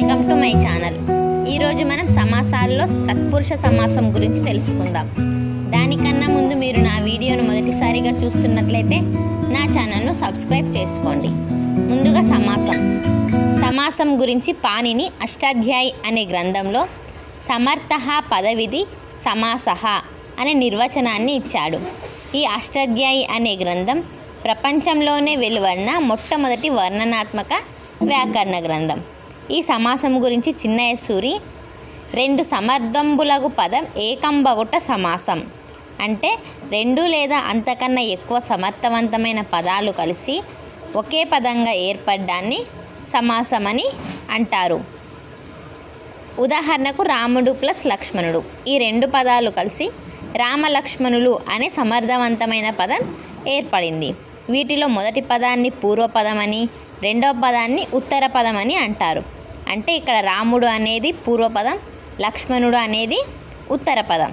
welcome to my channel ఈరోజు మనం సమాసాల్లో తత్పురుష సమాసం గురించి తెలుసుకుందాం దానికన్నా ముందు మీరు నా వీడియోను మొదటిసారిగా చూస్తున్నట్లయితే నా ఛానల్ను సబ్స్క్రైబ్ చేసుకోండి ముందుగా సమాసం సమాసం గురించి పాణిని అష్టాధ్యాయి అనే గ్రంథంలో సమర్థ పదవిధి సమాసః అనే నిర్వచనాన్ని ఇచ్చాడు ఈ అష్టాధ్యాయి అనే గ్రంథం ప్రపంచంలోనే వెలువడిన మొట్టమొదటి వర్ణనాత్మక వ్యాకరణ గ్రంథం ఈ సమాసం గురించి చిన్నయ్య సూరి రెండు సమర్థంబులగు పదం ఏకంబగుట సమాసం అంటే రెండు లేదా అంతకన్నా ఎక్కువ సమర్థవంతమైన పదాలు కలిసి ఒకే పదంగా ఏర్పడ్డాన్ని సమాసమని అంటారు ఉదాహరణకు రాముడు ప్లస్ లక్ష్మణుడు ఈ రెండు పదాలు కలిసి రామలక్ష్మణులు అనే సమర్థవంతమైన పదం ఏర్పడింది వీటిలో మొదటి పదాన్ని పూర్వపదమని రెండవ పదాన్ని ఉత్తర పదమని అంటారు అంటే ఇక్కడ రాముడు అనేది పూర్వపదం లక్ష్మణుడు అనేది ఉత్తర పదం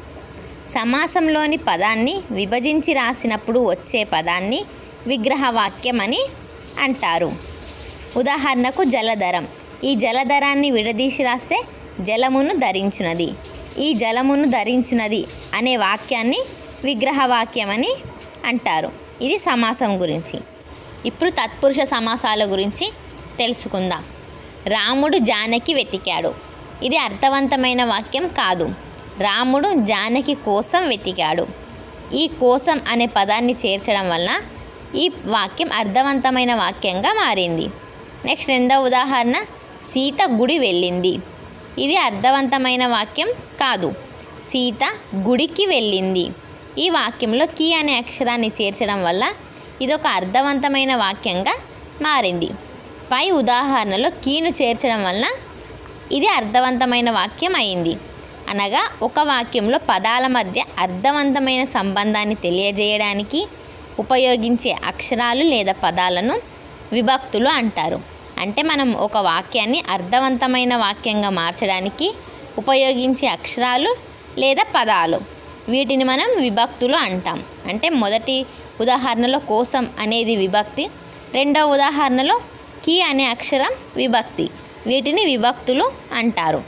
సమాసంలోని పదాన్ని విభజించి రాసినప్పుడు వచ్చే పదాన్ని విగ్రహవాక్యం అని అంటారు ఉదాహరణకు జలధరం ఈ జలధరాన్ని విడదీసి రాస్తే జలమును ధరించునది ఈ జలమును ధరించునది అనే వాక్యాన్ని విగ్రహవాక్యం అని అంటారు ఇది సమాసం గురించి ఇప్పుడు తత్పురుష సమాసాల గురించి తెలుసుకుందాం రాముడు జానకి వెతికాడు ఇది అర్థవంతమైన వాక్యం కాదు రాముడు జానకి కోసం వెతికాడు ఈ కోసం అనే పదాన్ని చేర్చడం వలన ఈ వాక్యం అర్థవంతమైన వాక్యంగా మారింది నెక్స్ట్ రెండవ ఉదాహరణ సీత గుడి వెళ్ళింది ఇది అర్థవంతమైన వాక్యం కాదు సీత గుడికి వెళ్ళింది ఈ వాక్యంలో కీ అనే అక్షరాన్ని చేర్చడం వల్ల ఇది ఒక అర్థవంతమైన వాక్యంగా మారింది పై ఉదాహరణలో కీను చేర్చడం వలన ఇది అర్థవంతమైన వాక్యం అయింది అనగా ఒక వాక్యంలో పదాల మధ్య అర్థవంతమైన సంబంధాన్ని తెలియజేయడానికి ఉపయోగించే అక్షరాలు లేదా పదాలను విభక్తులు అంటారు అంటే మనం ఒక వాక్యాన్ని అర్థవంతమైన వాక్యంగా మార్చడానికి ఉపయోగించే అక్షరాలు లేదా పదాలు వీటిని మనం విభక్తులు అంటాం అంటే మొదటి ఉదాహరణలో కోసం అనేది విభక్తి రెండవ ఉదాహరణలో కీ అనే అక్షరం విభక్తి వీటిని విభక్తులు అంటారు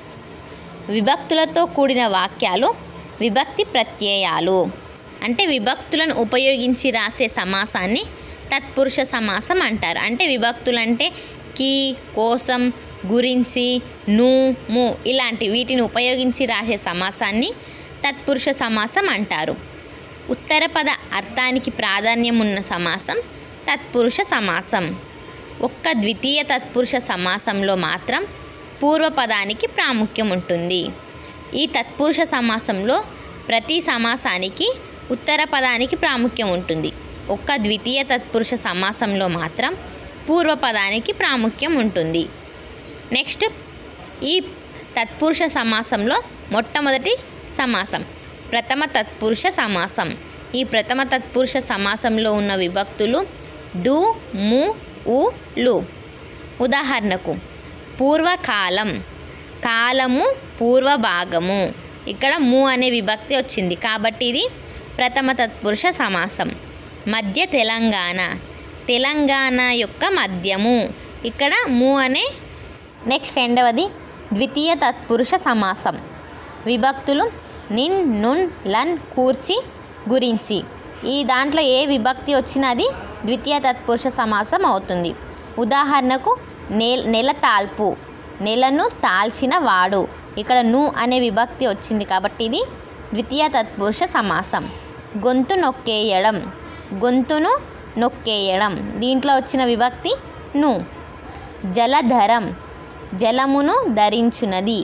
విభక్తులతో కూడిన వాక్యాలు విభక్తి ప్రత్యయాలు అంటే విభక్తులను ఉపయోగించి రాసే సమాసాన్ని తత్పురుష సమాసం అంటారు అంటే విభక్తులు అంటే కీ కోసం గురించి ను ము ఇలాంటి వీటిని ఉపయోగించి రాసే సమాసాన్ని తత్పురుష సమాసం అంటారు ఉత్తర పద అర్థానికి ప్రాధాన్యం ఉన్న సమాసం తత్పురుష సమాసం ఒక్క ద్వితీయ తత్పురుష సమాసంలో మాత్రం పూర్వపదానికి ప్రాముఖ్యం ఉంటుంది ఈ తత్పురుష సమాసంలో ప్రతి సమాసానికి ఉత్తర పదానికి ప్రాముఖ్యం ఉంటుంది ఒక్క ద్వితీయ తత్పురుష సమాసంలో మాత్రం పూర్వపదానికి ప్రాముఖ్యం ఉంటుంది నెక్స్ట్ ఈ తత్పురుష సమాసంలో మొట్టమొదటి సమాసం ప్రథమ తత్పురుష సమాసం ఈ ప్రథమ తత్పురుష సమాసంలో ఉన్న విభక్తులు డు ము ఉ లు ఉదాహరణకు పూర్వకాలం కాలము పూర్వభాగము ఇక్కడ ము అనే విభక్తి వచ్చింది కాబట్టి ఇది ప్రథమ తత్పురుష సమాసం మధ్య తెలంగాణ తెలంగాణ యొక్క మధ్యము ఇక్కడ ము అనే నెక్స్ట్ రెండవది ద్వితీయ తత్పురుష సమాసం విభక్తులు నిన్ నున్ లన్ కూర్చి గురించి ఈ దాంట్లో ఏ విభక్తి వచ్చినా అది ద్వితీయ తత్పురుష సమాసం అవుతుంది ఉదాహరణకు నె నెల తాల్పు నెలను తాల్చిన వాడు ఇక్కడ ను అనే విభక్తి వచ్చింది కాబట్టి ఇది ద్వితీయ తత్పురుష సమాసం గొంతు నొక్కేయడం గొంతును నొక్కేయడం దీంట్లో వచ్చిన విభక్తి ను జలధరం జలమును ధరించునది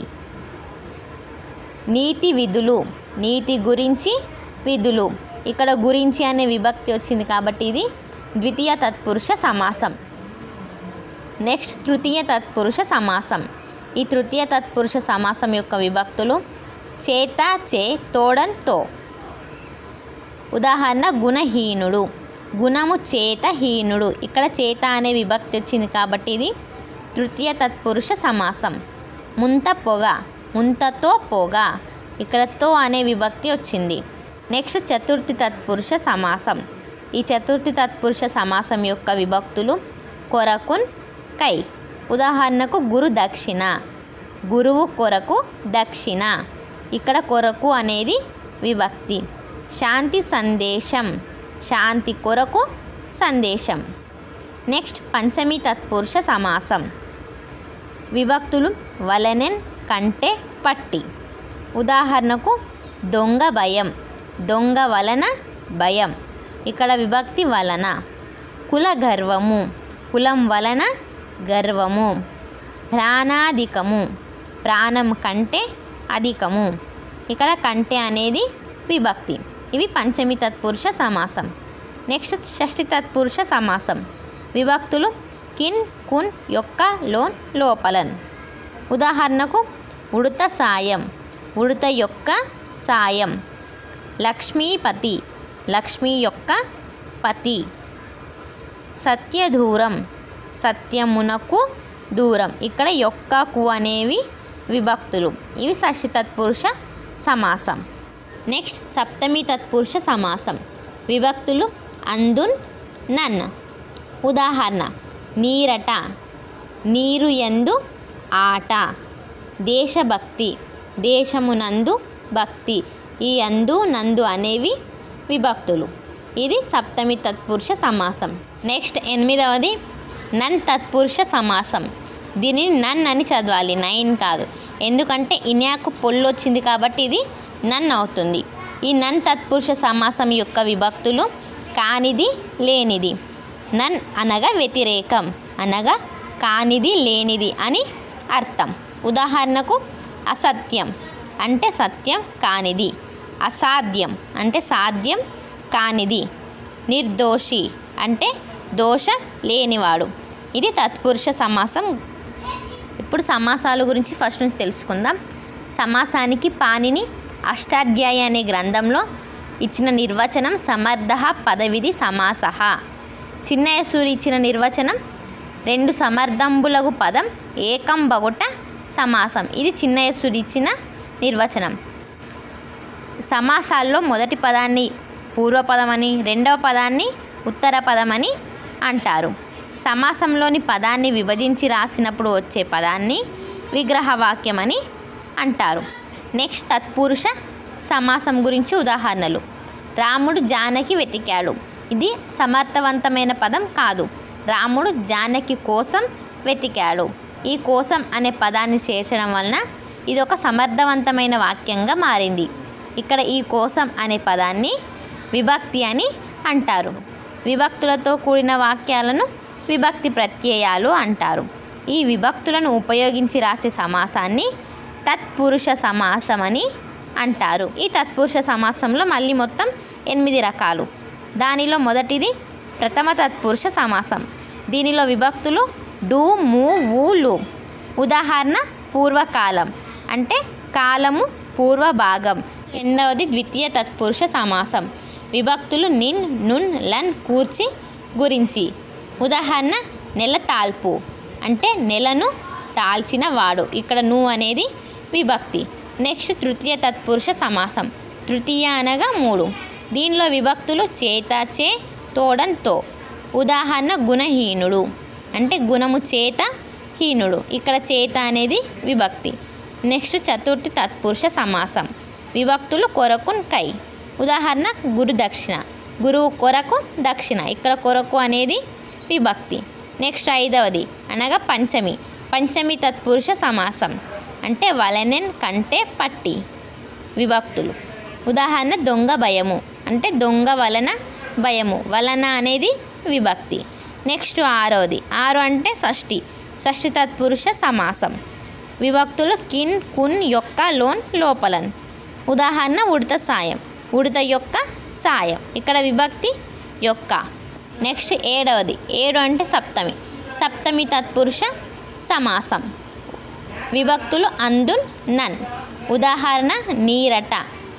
నీతి విధులు నీతి గురించి విధులు ఇక్కడ గురించి అనే విభక్తి వచ్చింది కాబట్టి ఇది ద్వితీయ తత్పురుష సమాసం నెక్స్ట్ తృతీయ తత్పురుష సమాసం ఈ తృతీయ తత్పురుష సమాసం యొక్క విభక్తులు చేత చే తోడన్ తో ఉదాహరణ గుణహీనుడు గుణము చేత హీనుడు ఇక్కడ చేత అనే విభక్తి వచ్చింది కాబట్టి ఇది తృతీయ తత్పురుష సమాసం ముంత పొగ ముంతతో పొగ ఇక్కడ తో అనే విభక్తి వచ్చింది నెక్స్ట్ చతుర్థి తత్పురుష సమాసం ఈ చతుర్థి తత్పురుష సమాసం యొక్క విభక్తులు కొరకున్ కై ఉదాహరణకు గురు దక్షిణ గురువు కొరకు దక్షిణ ఇక్కడ కొరకు అనేది విభక్తి శాంతి సందేశం శాంతి కొరకు సందేశం నెక్స్ట్ పంచమి తత్పురుష సమాసం విభక్తులు వలనెన్ కంటే పట్టి ఉదాహరణకు దొంగ భయం దొంగ వలన భయం ఇక్కడ విభక్తి వలన కుల గర్వము కులం వలన గర్వము ప్రాణాధికము ప్రాణం కంటే అధికము ఇక్కడ కంటే అనేది విభక్తి ఇవి పంచమి తత్పురుష సమాసం నెక్స్ట్ షష్ఠి తత్పురుష సమాసం విభక్తులు కిన్ కున్ యొక్క లోన్ లోపలన్ ఉదాహరణకు ఉడత సాయం ఉడత యొక్క సాయం లక్ష్మీపతి లక్ష్మి యొక్క పతి సత్యదూరం సత్యమునకు దూరం ఇక్కడ యొక్క కు అనేవి విభక్తులు ఇవి షష్ఠి తత్పురుష సమాసం నెక్స్ట్ సప్తమి తత్పురుష సమాసం విభక్తులు అందున్ నన్ ఉదాహరణ నీరట నీరు ఎందు ఆట దేశభక్తి దేశమునందు భక్తి ఈ అందు నందు అనేవి విభక్తులు ఇది సప్తమి తత్పురుష సమాసం నెక్స్ట్ ఎనిమిదవది నన్ తత్పురుష సమాసం దీనిని నన్ అని చదవాలి నైన్ కాదు ఎందుకంటే ఇన్యాకు పొల్లు వచ్చింది కాబట్టి ఇది నన్ అవుతుంది ఈ నన్ తత్పురుష సమాసం యొక్క విభక్తులు కానిది లేనిది నన్ అనగా వ్యతిరేకం అనగా కానిది లేనిది అని అర్థం ఉదాహరణకు అసత్యం అంటే సత్యం కానిది అసాధ్యం అంటే సాధ్యం కానిది నిర్దోషి అంటే దోషం లేనివాడు ఇది తత్పురుష సమాసం ఇప్పుడు సమాసాల గురించి ఫస్ట్ నుంచి తెలుసుకుందాం సమాసానికి పాణిని అష్టాధ్యాయ అనే గ్రంథంలో ఇచ్చిన నిర్వచనం సమర్థ పదవిధి సమాస చిన్నయసూరి ఇచ్చిన నిర్వచనం రెండు సమర్థంబులగు పదం ఏకం బగుట సమాసం ఇది చిన్నయసూరి ఇచ్చిన నిర్వచనం సమాసాల్లో మొదటి పదాన్ని పూర్వపదమని రెండవ పదాన్ని ఉత్తర పదమని అంటారు సమాసంలోని పదాన్ని విభజించి రాసినప్పుడు వచ్చే పదాన్ని విగ్రహవాక్యమని అంటారు నెక్స్ట్ తత్పురుష సమాసం గురించి ఉదాహరణలు రాముడు జానకి వెతికాడు ఇది సమర్థవంతమైన పదం కాదు రాముడు జానకి కోసం వెతికాడు ఈ కోసం అనే పదాన్ని చేర్చడం వలన ఇది ఒక సమర్థవంతమైన వాక్యంగా మారింది ఇక్కడ ఈ కోసం అనే పదాన్ని విభక్తి అని అంటారు విభక్తులతో కూడిన వాక్యాలను విభక్తి ప్రత్యయాలు అంటారు ఈ విభక్తులను ఉపయోగించి రాసే సమాసాన్ని తత్పురుష సమాసం అని అంటారు ఈ తత్పురుష సమాసంలో మళ్ళీ మొత్తం ఎనిమిది రకాలు దానిలో మొదటిది ప్రథమ తత్పురుష సమాసం దీనిలో విభక్తులు డు ము వు లు ఉదాహరణ పూర్వకాలం అంటే కాలము పూర్వ భాగం రెండవది ద్వితీయ తత్పురుష సమాసం విభక్తులు నిన్ నున్ లన్ కూర్చి గురించి ఉదాహరణ నెల తాల్పు అంటే నెలను తాల్చిన వాడు ఇక్కడ ను అనేది విభక్తి నెక్స్ట్ తృతీయ తత్పురుష సమాసం తృతీయ అనగా మూడు దీనిలో విభక్తులు చేత చే తోడంతో ఉదాహరణ గుణహీనుడు అంటే గుణము చేత హీనుడు ఇక్కడ చేత అనేది విభక్తి నెక్స్ట్ చతుర్థి తత్పురుష సమాసం విభక్తులు కొరకు కై ఉదాహరణ గురు దక్షిణ గురువు కొరకు దక్షిణ ఇక్కడ కొరకు అనేది విభక్తి నెక్స్ట్ ఐదవది అనగా పంచమి పంచమి తత్పురుష సమాసం అంటే వలనెన్ కంటే పట్టి విభక్తులు ఉదాహరణ దొంగ భయము అంటే దొంగ వలన భయము వలన అనేది విభక్తి నెక్స్ట్ ఆరోది ఆరు అంటే షష్ఠి షష్ఠి తత్పురుష సమాసం విభక్తులు కిన్ కున్ యొక్క లోన్ లోపలన్ ఉదాహరణ ఉడత సాయం ఉడత యొక్క సాయం ఇక్కడ విభక్తి యొక్క నెక్స్ట్ ఏడవది ఏడు అంటే సప్తమి సప్తమి తత్పురుష సమాసం విభక్తులు అందున్ నన్ ఉదాహరణ నీరట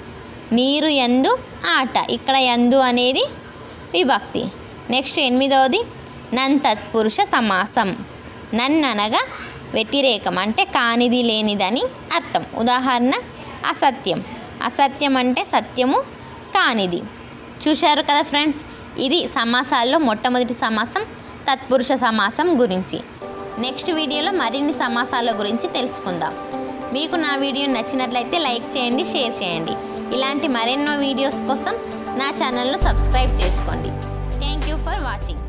నీరు ఎందు ఆట ఇక్కడ ఎందు అనేది విభక్తి నెక్స్ట్ ఎనిమిదవది నన్ తత్పురుష సమాసం నన్ అనగా వ్యతిరేకం అంటే కానిది లేనిదని అర్థం ఉదాహరణ అసత్యం అసత్యం అంటే సత్యము కానిది చూశారు కదా ఫ్రెండ్స్ ఇది సమాసాల్లో మొట్టమొదటి సమాసం తత్పురుష సమాసం గురించి నెక్స్ట్ వీడియోలో మరిన్ని సమాసాల గురించి తెలుసుకుందాం మీకు నా వీడియో నచ్చినట్లయితే లైక్ చేయండి షేర్ చేయండి ఇలాంటి మరెన్నో వీడియోస్ కోసం నా ఛానల్ను సబ్స్క్రైబ్ చేసుకోండి థ్యాంక్ యూ ఫర్ వాచింగ్